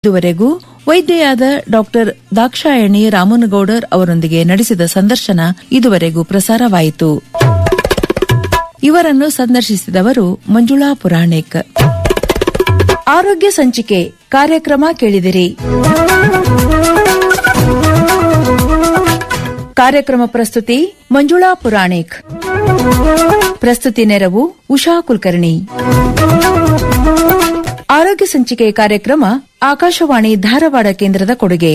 ಇದುವರೆಗೂ ವೈದ್ಯೆಯಾದ ಡಾಕ್ಟರ್ ದಾಕ್ಷಾಯಣಿ ರಾಮನಗೌಡರ್ ಅವರೊಂದಿಗೆ ನಡೆಸಿದ ಸಂದರ್ಶನ ಇದುವರೆಗೂ ಪ್ರಸಾರವಾಯಿತು ಇವರನ್ನು ಸಂದರ್ಶಿಸಿದವರು ಮಂಜುಳಾ ಪುರಾಣಿಕ್ ಆರೋಗ್ಯ ಸಂಚಿಕೆ ಕಾರ್ಯಕ್ರಮ ಕೇಳಿದಿರಿ ಕಾರ್ಯಕ್ರಮ ಪ್ರಸ್ತುತಿ ಮಂಜುಳಾ ಪುರಾಣಿಕ್ ಪ್ರಸ್ತುತಿ ನೆರವು ಉಷಾ ಕುಲಕರ್ಣಿ ಆರೋಗ್ಯ ಸಂಚಿಕೆ ಕಾರ್ಯಕ್ರಮ ಆಕಾಶವಾಣಿ ಧಾರವಾಡ ಕೇಂದ್ರದ ಕೊಡುಗೆ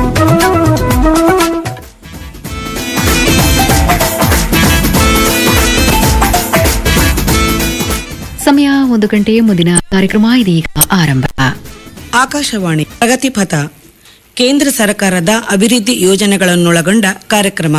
ಸಮಯ ಒಂದು ಗಂಟೆ ಮುಂದಿನ ಕಾರ್ಯಕ್ರಮ ಇದೀಗ ಆರಂಭ ಆಕಾಶವಾಣಿ ಪ್ರಗತಿಪಥ ಕೇಂದ್ರ ಸರ್ಕಾರದ ಅಭಿವೃದ್ಧಿ ಯೋಜನೆಗಳನ್ನೊಳಗೊಂಡ ಕಾರ್ಯಕ್ರಮ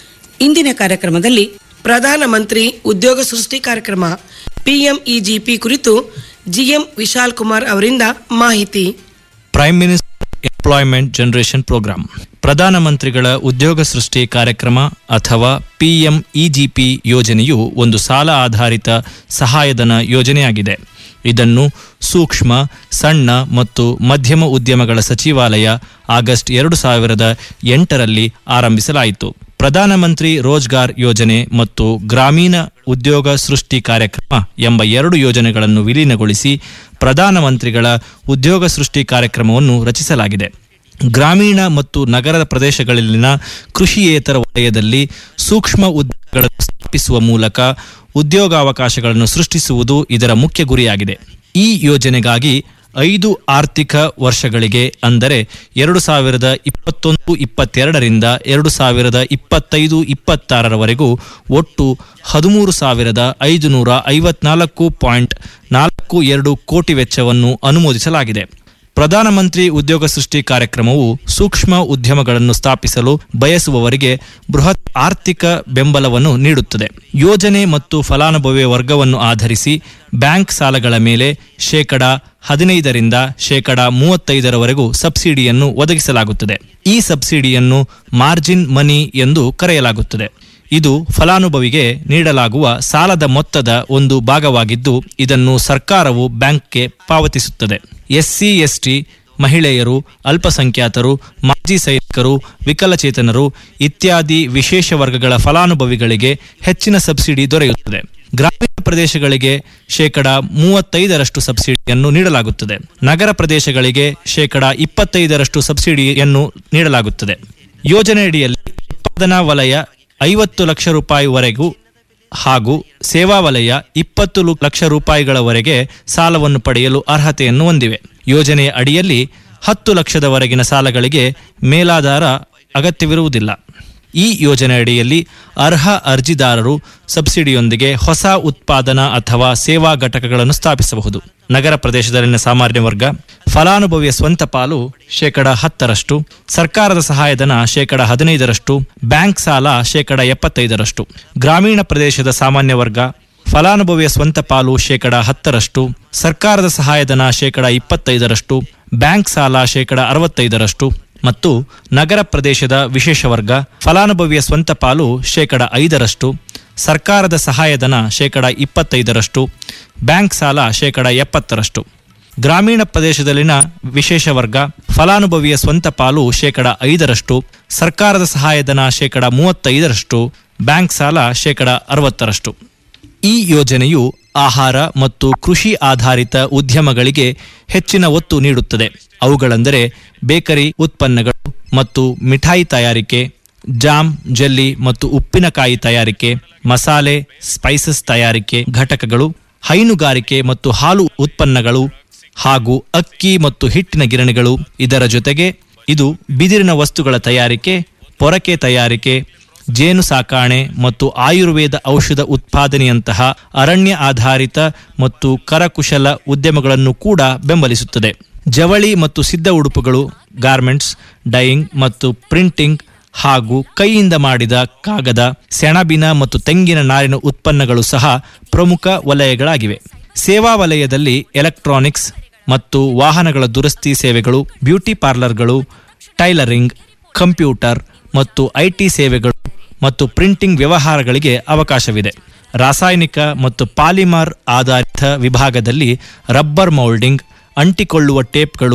ಇಂದಿನ ಕಾರ್ಯಕ್ರಮದಲ್ಲಿ ಪ್ರಧಾನಮಂತ್ರಿ ಉದ್ಯೋಗ ಸೃಷ್ಟಿ ಕಾರ್ಯಕ್ರಮ ಪಿಎಂಇಜಿಪಿ ಕುರಿತು ಜಿಎಂ ವಿಶಾಲ್ ಕುಮಾರ್ ಅವರಿಂದ ಮಾಹಿತಿ prime minister employment generation program ಪ್ರಧಾನಮಂತ್ರಿಗಳ ಉದ್ಯೋಗ ಸೃಷ್ಟಿ ಕಾರ್ಯಕ್ರಮ ಅಥವಾ ಪಿಎಂಇಜಿಪಿ ಯೋಜನೆಯು ಒಂದು ಸಾಲ ಆಧಾರಿತ ಸಹಾಯಧನ ಯೋಜನೆಯಾಗಿದೆ ಇದನ್ನು ಸೂಕ್ಷ್ಮ ಸಣ್ಣ ಮತ್ತು ಮಧ್ಯಮ ಉದ್ಯಮಗಳ ಸಚಿವಾಲಯ ಆಗಸ್ಟ್ ಎರಡು ಸಾವಿರದ ಎಂಟರಲ್ಲಿ ಆರಂಭಿಸಲಾಯಿತು ಪ್ರಧಾನಮಂತ್ರಿ ರೋಜ್ಗಾರ್ ಯೋಜನೆ ಮತ್ತು ಗ್ರಾಮೀಣ ಉದ್ಯೋಗ ಸೃಷ್ಟಿ ಕಾರ್ಯಕ್ರಮ ಎಂಬ ಎರಡು ಯೋಜನೆಗಳನ್ನು ವಿಲೀನಗೊಳಿಸಿ ಪ್ರಧಾನಮಂತ್ರಿಗಳ ಉದ್ಯೋಗ ಸೃಷ್ಟಿ ಕಾರ್ಯಕ್ರಮವನ್ನು ರಚಿಸಲಾಗಿದೆ ಗ್ರಾಮೀಣ ಮತ್ತು ನಗರ ಪ್ರದೇಶಗಳಲ್ಲಿನ ಕೃಷಿಯೇತರ ವಲಯದಲ್ಲಿ ಸೂಕ್ಷ್ಮ ಉದ್ಯೋಗಗಳನ್ನು ಸ್ಥಾಪಿಸುವ ಮೂಲಕ ಉದ್ಯೋಗಾವಕಾಶಗಳನ್ನು ಸೃಷ್ಟಿಸುವುದು ಇದರ ಮುಖ್ಯ ಗುರಿಯಾಗಿದೆ ಈ ಯೋಜನೆಗಾಗಿ ಐದು ಆರ್ಥಿಕ ವರ್ಷಗಳಿಗೆ ಅಂದರೆ ಎರಡು ಸಾವಿರದ ಇಪ್ಪತ್ತೊಂದು ಇಪ್ಪತ್ತೆರಡರಿಂದ ಎರಡು ಸಾವಿರದ ಇಪ್ಪತ್ತೈದು ಇಪ್ಪತ್ತಾರರವರೆಗೂ ಒಟ್ಟು ಹದಿಮೂರು ಸಾವಿರದ ಐದುನೂರ ಐವತ್ನಾಲ್ಕು ಪಾಯಿಂಟ್ ನಾಲ್ಕು ಎರಡು ಕೋಟಿ ವೆಚ್ಚವನ್ನು ಅನುಮೋದಿಸಲಾಗಿದೆ ಪ್ರಧಾನಮಂತ್ರಿ ಉದ್ಯೋಗ ಸೃಷ್ಟಿ ಕಾರ್ಯಕ್ರಮವು ಸೂಕ್ಷ್ಮ ಉದ್ಯಮಗಳನ್ನು ಸ್ಥಾಪಿಸಲು ಬಯಸುವವರಿಗೆ ಬೃಹತ್ ಆರ್ಥಿಕ ಬೆಂಬಲವನ್ನು ನೀಡುತ್ತದೆ ಯೋಜನೆ ಮತ್ತು ಫಲಾನುಭವಿ ವರ್ಗವನ್ನು ಆಧರಿಸಿ ಬ್ಯಾಂಕ್ ಸಾಲಗಳ ಮೇಲೆ ಶೇಕಡ ಹದಿನೈದರಿಂದ ಶೇಕಡ ಮೂವತ್ತೈದರವರೆಗೂ ಸಬ್ಸಿಡಿಯನ್ನು ಒದಗಿಸಲಾಗುತ್ತದೆ ಈ ಸಬ್ಸಿಡಿಯನ್ನು ಮಾರ್ಜಿನ್ ಮನಿ ಎಂದು ಕರೆಯಲಾಗುತ್ತದೆ ಇದು ಫಲಾನುಭವಿಗೆ ನೀಡಲಾಗುವ ಸಾಲದ ಮೊತ್ತದ ಒಂದು ಭಾಗವಾಗಿದ್ದು ಇದನ್ನು ಸರ್ಕಾರವು ಬ್ಯಾಂಕ್ಗೆ ಪಾವತಿಸುತ್ತದೆ ಎಸ್ಸಿ ಎಸ್ಟಿ ಮಹಿಳೆಯರು ಅಲ್ಪಸಂಖ್ಯಾತರು ಮಾಜಿ ಸೈನಿಕರು ವಿಕಲಚೇತನರು ಇತ್ಯಾದಿ ವಿಶೇಷ ವರ್ಗಗಳ ಫಲಾನುಭವಿಗಳಿಗೆ ಹೆಚ್ಚಿನ ಸಬ್ಸಿಡಿ ದೊರೆಯುತ್ತದೆ ಗ್ರಾಮೀಣ ಪ್ರದೇಶಗಳಿಗೆ ಶೇಕಡ ಮೂವತ್ತೈದರಷ್ಟು ಸಬ್ಸಿಡಿಯನ್ನು ನೀಡಲಾಗುತ್ತದೆ ನಗರ ಪ್ರದೇಶಗಳಿಗೆ ಶೇಕಡ ಇಪ್ಪತ್ತೈದರಷ್ಟು ಸಬ್ಸಿಡಿಯನ್ನು ನೀಡಲಾಗುತ್ತದೆ ಯೋಜನೆಯಡಿಯಲ್ಲಿ ಉತ್ಪಾದನಾ ವಲಯ ಐವತ್ತು ಲಕ್ಷ ರೂಪಾಯಿವರೆಗೂ ಹಾಗೂ ಸೇವಾ ವಲಯ ಇಪ್ಪತ್ತು ಲು- ಲಕ್ಷ ರೂಪಾಯಿಗಳವರೆಗೆ ಸಾಲವನ್ನು ಪಡೆಯಲು ಅರ್ಹತೆಯನ್ನು ಹೊಂದಿವೆ ಯೋಜನೆಯ ಅಡಿಯಲ್ಲಿ ಹತ್ತು ಲಕ್ಷದವರೆಗಿನ ಸಾಲಗಳಿಗೆ ಮೇಲಾಧಾರ ಅಗತ್ಯವಿರುವುದಿಲ್ಲ ಈ ಯೋಜನೆ ಅಡಿಯಲ್ಲಿ ಅರ್ಹ ಅರ್ಜಿದಾರರು ಸಬ್ಸಿಡಿಯೊಂದಿಗೆ ಹೊಸ ಉತ್ಪಾದನಾ ಅಥವಾ ಸೇವಾ ಘಟಕಗಳನ್ನು ಸ್ಥಾಪಿಸಬಹುದು ನಗರ ಪ್ರದೇಶದಲ್ಲಿನ ಸಾಮಾನ್ಯ ವರ್ಗ ಫಲಾನುಭವಿಯ ಸ್ವಂತ ಪಾಲು ಶೇಕಡ ಹತ್ತರಷ್ಟು ಸರ್ಕಾರದ ಸಹಾಯಧನ ಶೇಕಡ ಹದಿನೈದರಷ್ಟು ಬ್ಯಾಂಕ್ ಸಾಲ ಶೇಕಡ ಎಪ್ಪತ್ತೈದರಷ್ಟು ಗ್ರಾಮೀಣ ಪ್ರದೇಶದ ಸಾಮಾನ್ಯ ವರ್ಗ ಫಲಾನುಭವಿಯ ಸ್ವಂತ ಪಾಲು ಶೇಕಡ ಹತ್ತರಷ್ಟು ಸರ್ಕಾರದ ಸಹಾಯಧನ ಶೇಕಡ ಇಪ್ಪತ್ತೈದರಷ್ಟು ಬ್ಯಾಂಕ್ ಸಾಲ ಶೇಕಡ ಅರವತ್ತೈದರಷ್ಟು ಮತ್ತು ನಗರ ಪ್ರದೇಶದ ವಿಶೇಷ ವರ್ಗ ಫಲಾನುಭವಿಯ ಸ್ವಂತ ಪಾಲು ಶೇಕಡ ಐದರಷ್ಟು ಸರ್ಕಾರದ ಸಹಾಯಧನ ಶೇಕಡ ಇಪ್ಪತ್ತೈದರಷ್ಟು ಬ್ಯಾಂಕ್ ಸಾಲ ಶೇಕಡ ಎಪ್ಪತ್ತರಷ್ಟು ಗ್ರಾಮೀಣ ಪ್ರದೇಶದಲ್ಲಿನ ವಿಶೇಷ ವರ್ಗ ಫಲಾನುಭವಿಯ ಸ್ವಂತ ಪಾಲು ಶೇಕಡ ಐದರಷ್ಟು ಸರ್ಕಾರದ ಸಹಾಯಧನ ಶೇಕಡ ಮೂವತ್ತೈದರಷ್ಟು ಬ್ಯಾಂಕ್ ಸಾಲ ಶೇಕಡ ಅರವತ್ತರಷ್ಟು ಈ ಯೋಜನೆಯು ಆಹಾರ ಮತ್ತು ಕೃಷಿ ಆಧಾರಿತ ಉದ್ಯಮಗಳಿಗೆ ಹೆಚ್ಚಿನ ಒತ್ತು ನೀಡುತ್ತದೆ ಅವುಗಳೆಂದರೆ ಬೇಕರಿ ಉತ್ಪನ್ನಗಳು ಮತ್ತು ಮಿಠಾಯಿ ತಯಾರಿಕೆ ಜಾಮ್ ಜೆಲ್ಲಿ ಮತ್ತು ಉಪ್ಪಿನಕಾಯಿ ತಯಾರಿಕೆ ಮಸಾಲೆ ಸ್ಪೈಸಸ್ ತಯಾರಿಕೆ ಘಟಕಗಳು ಹೈನುಗಾರಿಕೆ ಮತ್ತು ಹಾಲು ಉತ್ಪನ್ನಗಳು ಹಾಗೂ ಅಕ್ಕಿ ಮತ್ತು ಹಿಟ್ಟಿನ ಗಿರಣಿಗಳು ಇದರ ಜೊತೆಗೆ ಇದು ಬಿದಿರಿನ ವಸ್ತುಗಳ ತಯಾರಿಕೆ ಪೊರಕೆ ತಯಾರಿಕೆ ಜೇನು ಸಾಕಾಣೆ ಮತ್ತು ಆಯುರ್ವೇದ ಔಷಧ ಉತ್ಪಾದನೆಯಂತಹ ಅರಣ್ಯ ಆಧಾರಿತ ಮತ್ತು ಕರಕುಶಲ ಉದ್ಯಮಗಳನ್ನು ಕೂಡ ಬೆಂಬಲಿಸುತ್ತದೆ ಜವಳಿ ಮತ್ತು ಸಿದ್ಧ ಉಡುಪುಗಳು ಗಾರ್ಮೆಂಟ್ಸ್ ಡೈಯಿಂಗ್ ಮತ್ತು ಪ್ರಿಂಟಿಂಗ್ ಹಾಗೂ ಕೈಯಿಂದ ಮಾಡಿದ ಕಾಗದ ಸೆಣಬಿನ ಮತ್ತು ತೆಂಗಿನ ನಾರಿನ ಉತ್ಪನ್ನಗಳು ಸಹ ಪ್ರಮುಖ ವಲಯಗಳಾಗಿವೆ ಸೇವಾ ವಲಯದಲ್ಲಿ ಎಲೆಕ್ಟ್ರಾನಿಕ್ಸ್ ಮತ್ತು ವಾಹನಗಳ ದುರಸ್ತಿ ಸೇವೆಗಳು ಬ್ಯೂಟಿ ಪಾರ್ಲರ್ಗಳು ಟೈಲರಿಂಗ್ ಕಂಪ್ಯೂಟರ್ ಮತ್ತು ಐಟಿ ಸೇವೆಗಳು ಮತ್ತು ಪ್ರಿಂಟಿಂಗ್ ವ್ಯವಹಾರಗಳಿಗೆ ಅವಕಾಶವಿದೆ ರಾಸಾಯನಿಕ ಮತ್ತು ಪಾಲಿಮರ್ ಆಧಾರಿತ ವಿಭಾಗದಲ್ಲಿ ರಬ್ಬರ್ ಮೌಲ್ಡಿಂಗ್ ಅಂಟಿಕೊಳ್ಳುವ ಟೇಪ್ಗಳು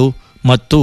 ಮತ್ತು